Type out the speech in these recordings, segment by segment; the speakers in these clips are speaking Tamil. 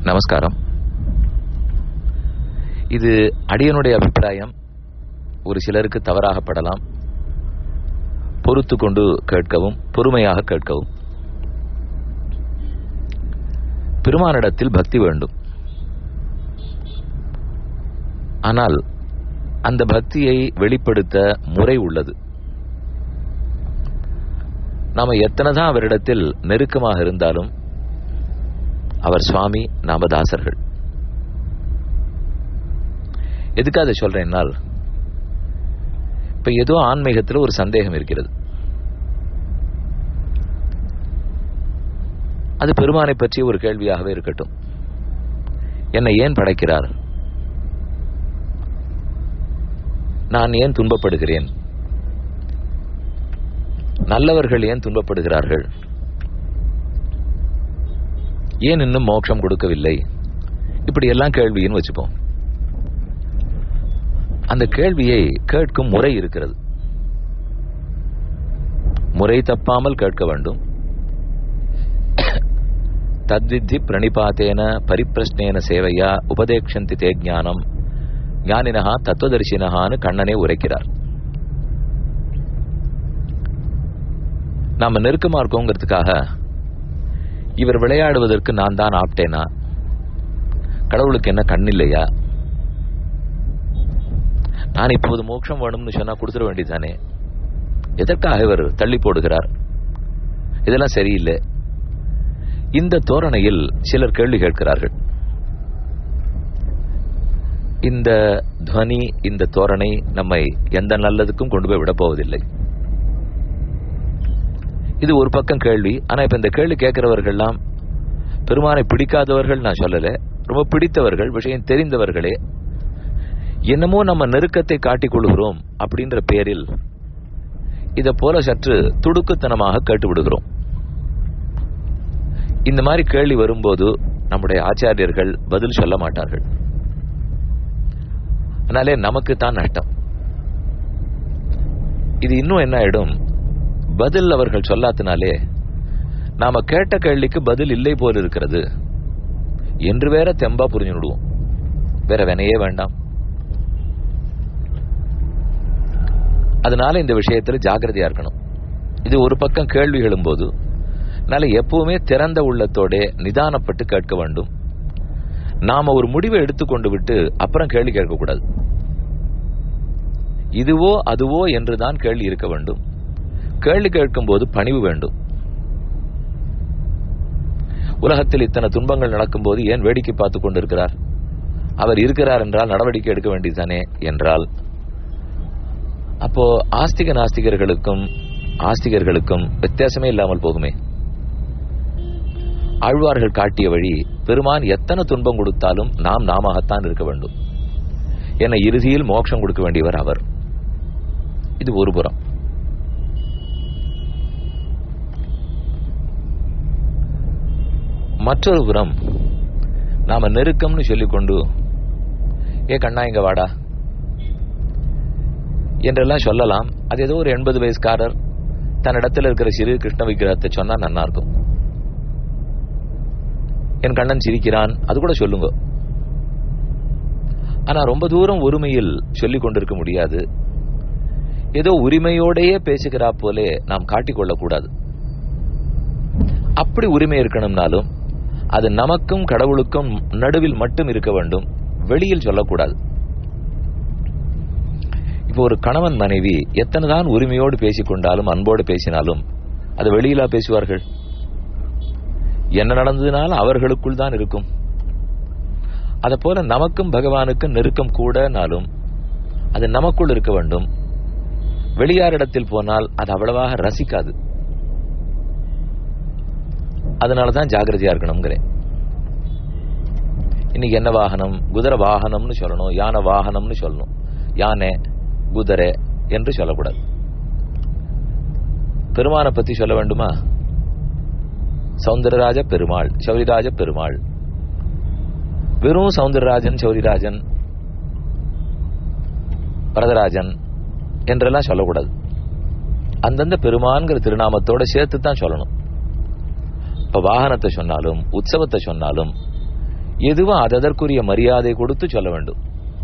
நமஸ்காரம் இது அடியனுடைய அபிப்பிராயம் ஒரு சிலருக்கு தவறாகப்படலாம் பொறுத்து கொண்டு கேட்கவும் பொறுமையாக கேட்கவும் பெருமானிடத்தில் பக்தி வேண்டும் ஆனால் அந்த பக்தியை வெளிப்படுத்த முறை உள்ளது நாம எத்தனைதான் அவரிடத்தில் நெருக்கமாக இருந்தாலும் அவர் சுவாமி நாம தாசர்கள் எதுக்கு அதை சொல்றேன்னால் இப்ப ஏதோ ஆன்மீகத்தில் ஒரு சந்தேகம் இருக்கிறது அது பெருமானை பற்றி ஒரு கேள்வியாகவே இருக்கட்டும் என்னை ஏன் படைக்கிறார் நான் ஏன் துன்பப்படுகிறேன் நல்லவர்கள் ஏன் துன்பப்படுகிறார்கள் ஏன் இன்னும் மோட்சம் கொடுக்கவில்லை இப்படி எல்லாம் கேள்வின்னு வச்சுப்போம் அந்த கேள்வியை கேட்கும் முறை இருக்கிறது முறை தப்பாமல் கேட்க வேண்டும் தத்வித்தி பிரணிபாத்தேன பரிப்பிரஷ்னேன சேவையா உபதேக்ஷந்தி தே ஞானம் ஞானினஹா தத்துவதரிசினஹான்னு கண்ணனே உரைக்கிறார் நாம நெருக்கமா இருக்கோங்கிறதுக்காக இவர் விளையாடுவதற்கு நான் தான் ஆப்டேனா கடவுளுக்கு என்ன கண் இல்லையா நான் இப்போது மோட்சம் வேணும்னு சொன்னா கொடுத்துட வேண்டியதானே எதற்காக இவர் தள்ளி போடுகிறார் இதெல்லாம் சரியில்லை இந்த தோரணையில் சிலர் கேள்வி கேட்கிறார்கள் இந்த துவனி இந்த தோரணை நம்மை எந்த நல்லதுக்கும் கொண்டு போய் விடப் போவதில்லை இது ஒரு பக்கம் கேள்வி ஆனா இப்ப இந்த கேள்வி கேட்கிறவர்கள்லாம் பெருமானை பிடிக்காதவர்கள் நான் சொல்லல ரொம்ப பிடித்தவர்கள் விஷயம் தெரிந்தவர்களே என்னமோ நம்ம நெருக்கத்தை காட்டிக் கொள்கிறோம் அப்படின்ற பேரில் இத போல சற்று துடுக்குத்தனமாக கேட்டு விடுகிறோம் இந்த மாதிரி கேள்வி வரும்போது நம்முடைய ஆச்சாரியர்கள் பதில் சொல்ல மாட்டார்கள் அதனாலே நமக்கு தான் நஷ்டம் இது இன்னும் என்ன ஆயிடும் பதில் அவர்கள் சொல்லாத்தினாலே நாம கேட்ட கேள்விக்கு பதில் இல்லை போல் இருக்கிறது என்று வேற தெம்பா புரிஞ்சு விடுவோம் வேற வினையே வேண்டாம் அதனால இந்த விஷயத்துல ஜாகிரதையா இருக்கணும் இது ஒரு பக்கம் கேள்வி எழும்போது அதனால எப்பவுமே திறந்த உள்ளத்தோட நிதானப்பட்டு கேட்க வேண்டும் நாம ஒரு முடிவை எடுத்துக்கொண்டு விட்டு அப்புறம் கேள்வி கேட்கக்கூடாது இதுவோ அதுவோ என்றுதான் கேள்வி இருக்க வேண்டும் கேள்வி கேட்கும் போது பணிவு வேண்டும் உலகத்தில் இத்தனை துன்பங்கள் நடக்கும் போது ஏன் வேடிக்கை பார்த்து கொண்டிருக்கிறார் அவர் இருக்கிறார் என்றால் நடவடிக்கை எடுக்க வேண்டியதுதானே என்றால் அப்போ ஆஸ்திக நாஸ்திகர்களுக்கும் ஆஸ்திகர்களுக்கும் வித்தியாசமே இல்லாமல் போகுமே ஆழ்வார்கள் காட்டிய வழி பெருமான் எத்தனை துன்பம் கொடுத்தாலும் நாம் நாமத்தான் இருக்க வேண்டும் என இறுதியில் மோட்சம் கொடுக்க வேண்டியவர் அவர் இது ஒரு புறம் மற்றொரு புறம் நாம நெருக்கம்னு சொல்லிக்கொண்டு ஏ கண்ணா இங்க வாடா என்றெல்லாம் சொல்லலாம் அது ஏதோ ஒரு எண்பது வயசுக்காரர் தன்னிடத்தில் இருக்கிற சிறு கிருஷ்ண விக்கிரகத்தை சொன்னா நன்னா இருக்கும் என் கண்ணன் சிரிக்கிறான் அது கூட சொல்லுங்க ஆனா ரொம்ப தூரம் ஒருமையில் சொல்லிக் கொண்டிருக்க முடியாது ஏதோ உரிமையோடையே பேசுகிறா போலே நாம் காட்டிக்கொள்ளக்கூடாது அப்படி உரிமை இருக்கணும்னாலும் அது நமக்கும் கடவுளுக்கும் நடுவில் மட்டும் இருக்க வேண்டும் வெளியில் சொல்லக்கூடாது இப்போ ஒரு கணவன் மனைவி எத்தனை தான் உரிமையோடு பேசிக்கொண்டாலும் அன்போடு பேசினாலும் அது வெளியிலா பேசுவார்கள் என்ன நடந்ததுனாலும் அவர்களுக்குள் தான் இருக்கும் அத போல நமக்கும் பகவானுக்கும் நெருக்கம் கூடனாலும் அது நமக்குள் இருக்க வேண்டும் வெளியாரிடத்தில் போனால் அது அவ்வளவாக ரசிக்காது அதனாலதான் ஜாகிரதையா இருக்கணுங்கிறேன் இன்னைக்கு என்ன வாகனம் குதிரை வாகனம்னு சொல்லணும் யானை வாகனம்னு சொல்லணும் யானை குதிரை என்று சொல்லக்கூடாது பெருமானை பத்தி சொல்ல வேண்டுமா சௌந்தரராஜ பெருமாள் சௌரிராஜ பெருமாள் வெறும் சௌந்தரராஜன் சௌரிராஜன் வரதராஜன் என்றெல்லாம் சொல்லக்கூடாது அந்தந்த பெருமான்கிற திருநாமத்தோட சேர்த்து தான் சொல்லணும் இப்ப வாகனத்தை சொன்னாலும் உற்சவத்தை சொன்னாலும் எதுவும் அதற்குரிய மரியாதை கொடுத்து சொல்ல வேண்டும்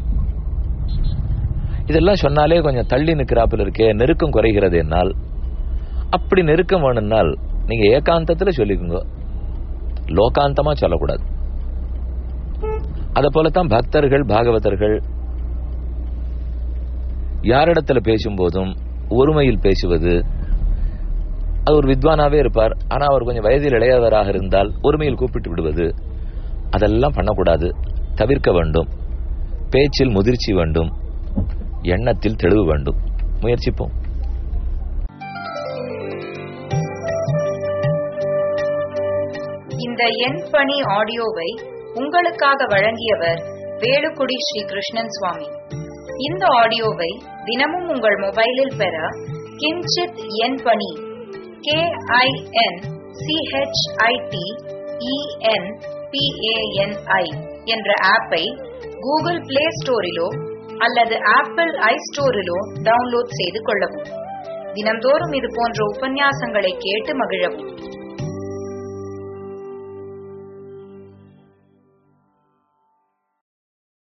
இதெல்லாம் சொன்னாலே கொஞ்சம் தள்ளி நிற்கிறாப்புல இருக்கே நெருக்கம் குறைகிறது என்னால் அப்படி நெருக்கம் வேணும்னால் நீங்க ஏகாந்தத்துல சொல்லிக்கோங்க லோகாந்தமா சொல்லக்கூடாது அத போலத்தான் பக்தர்கள் பாகவதர்கள் யாரிடத்துல பேசும்போதும் ஒருமையில் பேசுவது அது ஒரு வித்வானாவே இருப்பார் ஆனா அவர் கொஞ்சம் வயதில் இளையவராக இருந்தால் ஒருமையில் கூப்பிட்டு விடுவது அதெல்லாம் பண்ணக்கூடாது தவிர்க்க வேண்டும் பேச்சில் முதிர்ச்சி வேண்டும் எண்ணத்தில் தெளிவு வேண்டும் முயற்சிப்போம் இந்த எண் பணி ஆடியோவை உங்களுக்காக வழங்கியவர் வேலுக்குடி ஸ்ரீ கிருஷ்ணன் சுவாமி இந்த ஆடியோவை தினமும் உங்கள் மொபைலில் பெற கிஞ்சித் எண் பணி கே ஐ என் சிஹெச்ஐடி இஎன் பிஏஎன்ஐ என்ற ஆப்பை கூகுள் பிளே ஸ்டோரிலோ அல்லது ஆப்பிள் ஐ ஸ்டோரிலோ டவுன்லோட் செய்து கொள்ளவும் தினம்தோறும் இது போன்ற உபன்யாசங்களை கேட்டு மகிழவும்